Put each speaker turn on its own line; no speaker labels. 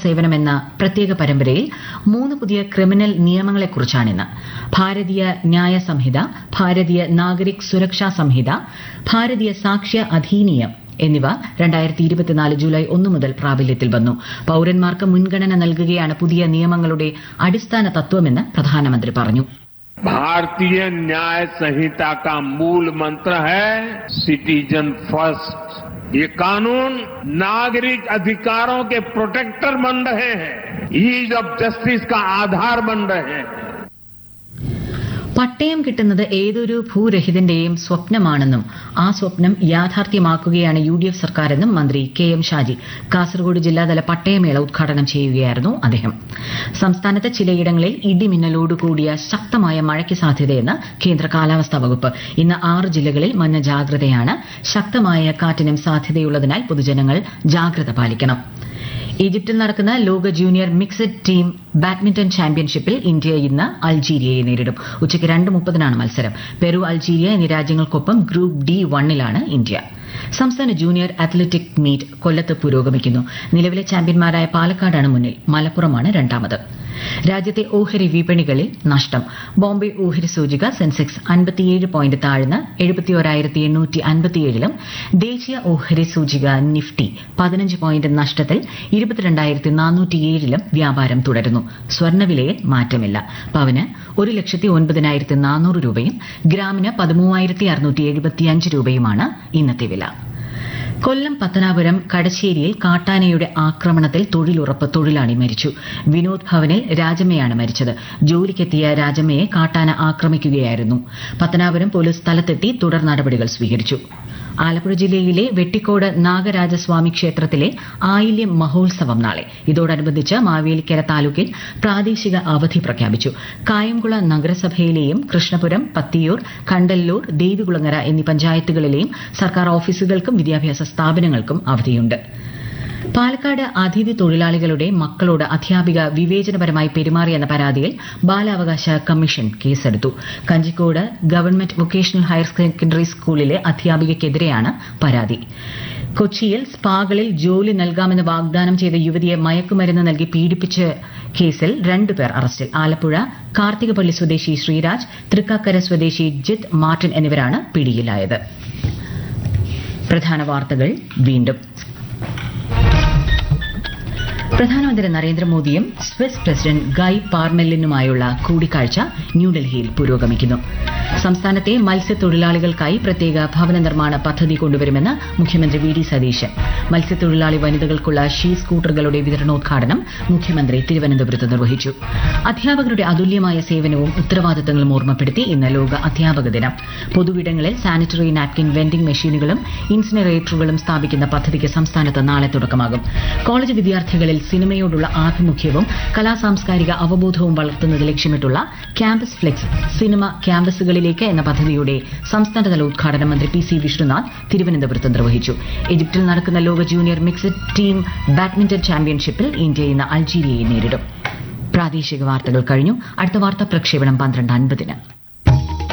സേവനം എന്ന പ്രത്യേക പരമ്പരയിൽ മൂന്ന് പുതിയ ക്രിമിനൽ നിയമങ്ങളെക്കുറിച്ചാണിന്ന് ഭാരതീയ ന്യായ സംഹിത ഭാരതീയ നാഗരിക് സുരക്ഷാ സംഹിത ഭാരതീയ സാക്ഷ്യ അധീനിയം എന്നിവ രണ്ടായിരത്തി ഇരുപത്തിനാല് ജൂലൈ ഒന്ന് മുതൽ പ്രാബല്യത്തിൽ വന്നു പൌരന്മാർക്ക് മുൻഗണന നൽകുകയാണ് പുതിയ നിയമങ്ങളുടെ അടിസ്ഥാന തത്വമെന്ന് പ്രധാനമന്ത്രി പറഞ്ഞു
भारतीय न्याय संहिता का मूल मंत्र है सिटीजन फर्स्ट ये कानून नागरिक अधिकारों के प्रोटेक्टर बन रहे हैं ईज ऑफ जस्टिस का आधार बन रहे हैं
പട്ടയം കിട്ടുന്നത് ഏതൊരു ഭൂരഹിതന്റെയും സ്വപ്നമാണെന്നും ആ സ്വപ്നം യാഥാർത്ഥ്യമാക്കുകയാണ് യു ഡി എഫ് സർക്കാരെന്നും മന്ത്രി കെ എം ഷാജി കാസർഗോഡ് ജില്ലാതല പട്ടയമേള ഉദ്ഘാടനം ചെയ്യുകയായിരുന്നു അദ്ദേഹം സംസ്ഥാനത്ത് ചിലയിടങ്ങളിൽ ഇടിമിന്നലോട് കൂടിയ ശക്തമായ മഴയ്ക്ക് സാധ്യതയെന്ന് കേന്ദ്ര കാലാവസ്ഥാ വകുപ്പ് ഇന്ന് ആറ് ജില്ലകളിൽ മഞ്ഞ ജാഗ്രതയാണ് ശക്തമായ കാറ്റിനും സാധ്യതയുള്ളതിനാൽ പൊതുജനങ്ങൾ ജാഗ്രത പാലിക്കണം ഈജിപ്തിൽ നടക്കുന്ന ലോക ജൂനിയർ മിക്സഡ് ടീം ബാഡ്മിന്റൺ ചാമ്പ്യൻഷിപ്പിൽ ഇന്ത്യ ഇന്ന് അൾജീരിയയെ നേരിടും ഉച്ചയ്ക്ക് രണ്ട് മുപ്പതിനാണ് മത്സരം പെറു അൾജീരിയ എന്നീ രാജ്യങ്ങൾക്കൊപ്പം ഗ്രൂപ്പ് ഡി വണ്ണിലാണ് ഇന്ത്യ സംസ്ഥാന ജൂനിയർ അത്ലറ്റിക് മീറ്റ് കൊല്ലത്ത് പുരോഗമിക്കുന്നു നിലവിലെ ചാമ്പ്യന്മാരായ പാലക്കാടാണ് മുന്നിൽ മലപ്പുറമാണ് രണ്ടാമത് രാജ്യത്തെ ഓഹരി വിപണികളിൽ നഷ്ടം ബോംബെ ഓഹരി സൂചിക സെൻസെക്സ് അൻപത്തിയേഴ് പോയിന്റ് താഴ്ന്ന് എഴുപത്തിയോരായിരത്തി എണ്ണൂറ്റി അൻപത്തിയേഴിലും ദേശീയ ഓഹരി സൂചിക നിഫ്റ്റി പതിനഞ്ച് പോയിന്റ് നഷ്ടത്തിൽ ഇരുപത്തിരണ്ടായിരത്തി നാനൂറ്റിയേഴിലും വ്യാപാരം തുടരുന്നു സ്വർണ്ണവിലയിൽ മാറ്റമില്ല പവന് ഒരു ലക്ഷത്തി ഒൻപതിനായിരത്തി നാനൂറ് രൂപയും ഗ്രാമിന് പതിമൂവായിരത്തി അറുന്നൂറ്റി എഴുപത്തിയഞ്ച് രൂപയുമാണ് ഇന്നത്തെ വില കൊല്ലം പത്തനാപുരം കടശ്ശേരിയിൽ കാട്ടാനയുടെ ആക്രമണത്തിൽ തൊഴിലുറപ്പ് തൊഴിലാളി മരിച്ചു വിനോദ് ഭവനിൽ രാജമ്മയാണ് മരിച്ചത് ജോലിക്കെത്തിയ രാജമ്മയെ കാട്ടാന ആക്രമിക്കുകയായിരുന്നു പത്തനാപുരം പോലീസ് സ്ഥലത്തെത്തി തുടർ നടപടികൾ സ്വീകരിച്ചു ആലപ്പുഴ ജില്ലയിലെ വെട്ടിക്കോട് നാഗരാജസ്വാമി ക്ഷേത്രത്തിലെ ആയില്യം മഹോത്സവം നാളെ ഇതോടനുബന്ധിച്ച് മാവേലിക്കര താലൂക്കിൽ പ്രാദേശിക അവധി പ്രഖ്യാപിച്ചു കായംകുള നഗരസഭയിലെയും കൃഷ്ണപുരം പത്തിയൂർ കണ്ടല്ലൂർ ദേവികുളങ്ങര എന്നീ പഞ്ചായത്തുകളിലെയും സർക്കാർ ഓഫീസുകൾക്കും വിദ്യാഭ്യാസ സ്ഥാപനങ്ങൾക്കും അവധിയുണ്ട് പാലക്കാട് അതിഥി തൊഴിലാളികളുടെ മക്കളോട് അധ്യാപിക വിവേചനപരമായി പെരുമാറിയെന്ന പരാതിയിൽ ബാലാവകാശ കമ്മീഷൻ കേസെടുത്തു Kanjikode government vocational higher secondary സ്കൂളിലെ അധ്യാപികയ്ക്കെതിരെയാണ് പരാതി കൊച്ചിയിൽ സ്പാകളിൽ ജോലി നൽകാമെന്ന് വാഗ്ദാനം ചെയ്ത യുവതിയെ മയക്കുമരുന്ന് നൽകി പീഡിപ്പിച്ച കേസിൽ രണ്ടുപേർ അറസ്റ്റിൽ ആലപ്പുഴ കാർത്തികപള്ളി സ്വദേശി ശ്രീരാജ് തൃക്കാക്കര സ്വദേശി ജിത്ത് മാർട്ടിൻ എന്നിവരാണ് പിടിയിലായത് പ്രധാന വാർത്തകൾ വീണ്ടും പ്രധാനമന്ത്രി നരേന്ദ്രമോദിയും സ്വിസ് പ്രസിഡന്റ് ഗൈ പാർമെല്ലിനുമായുള്ള കൂടിക്കാഴ്ച ന്യൂഡൽഹിയിൽ പുരോഗമിക്കുന്നു സംസ്ഥാനത്തെ മത്സ്യത്തൊഴിലാളികൾക്കായി പ്രത്യേക ഭവന നിർമ്മാണ പദ്ധതി കൊണ്ടുവരുമെന്ന് മുഖ്യമന്ത്രി വി ഡി സതീശൻ മത്സ്യത്തൊഴിലാളി വനിതകൾക്കുള്ള ഷീ സ്കൂട്ടറുകളുടെ വിതരണോദ്ഘാടനം മുഖ്യമന്ത്രി തിരുവനന്തപുരത്ത് നിർവഹിച്ചു അധ്യാപകരുടെ അതുല്യമായ സേവനവും ഉത്തരവാദിത്തങ്ങളും ഓർമ്മപ്പെടുത്തി ഇന്ന് ലോക അധ്യാപക ദിനം പൊതുവിടങ്ങളിൽ സാനിറ്ററി നാപ്കിൻ വെൻഡിംഗ് മെഷീനുകളും ഇൻസിനറേറ്ററുകളും സ്ഥാപിക്കുന്ന പദ്ധതിക്ക് സംസ്ഥാനത്ത് നാളെ തുടക്കമാകും കോളേജ് വിദ്യാർത്ഥികളിൽ സിനിമയോടുള്ള ആഭിമുഖ്യവും കലാസാംസ്കാരിക അവബോധവും വളർത്തുന്നത് ലക്ഷ്യമിട്ടുള്ള ക്യാമ്പസ് ഫ്ലെക്സ് സിനിമ ക്യാമ്പസുകളിലേക്ക് എന്ന പദ്ധതിയുടെ സംസ്ഥാനതല ഉദ്ഘാടനം മന്ത്രി പി സി വിഷ്ണുനാഥ് തിരുവനന്തപുരത്ത് നിർവഹിച്ചു ഈജിപ്തിൽ നടക്കുന്ന ലോക ജൂനിയർ മിക്സഡ് ടീം ബാഡ്മിന്റൺ ചാമ്പ്യൻഷിപ്പിൽ ഇന്ത്യ ഇന്ന് അൾജീരിയയെ നേരിടും പ്രാദേശിക വാർത്തകൾ കഴിഞ്ഞു അടുത്ത വാർത്താ പ്രക്ഷേപണം പന്ത്രണ്ട് അൻപതിന്